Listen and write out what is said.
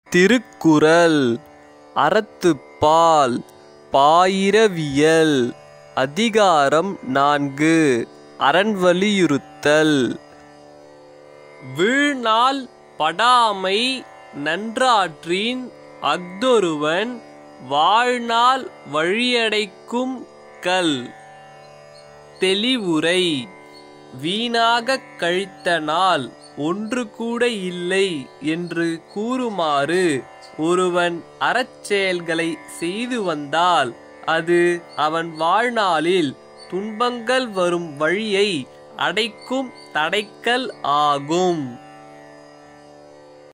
திருக்குறள் அறத்துப்பால் பாயிரவியல் அதிகாரம் நான்கு அரண் வலியுறுத்தல் வீழ்நாள் படாமை நன்றாற்றின் அஃதொருவன் வாழ்நாள் வழியடைக்கும் கல் தெளிவுரை வீணாகக் கழித்த நாள் ஒன்று கூட இல்லை என்று கூறுமாறு ஒருவன் அறச்செயல்களை செய்து வந்தால் அது அவன் வாழ்நாளில் துன்பங்கள் வரும் வழியை அடைக்கும் தடைக்கல் ஆகும்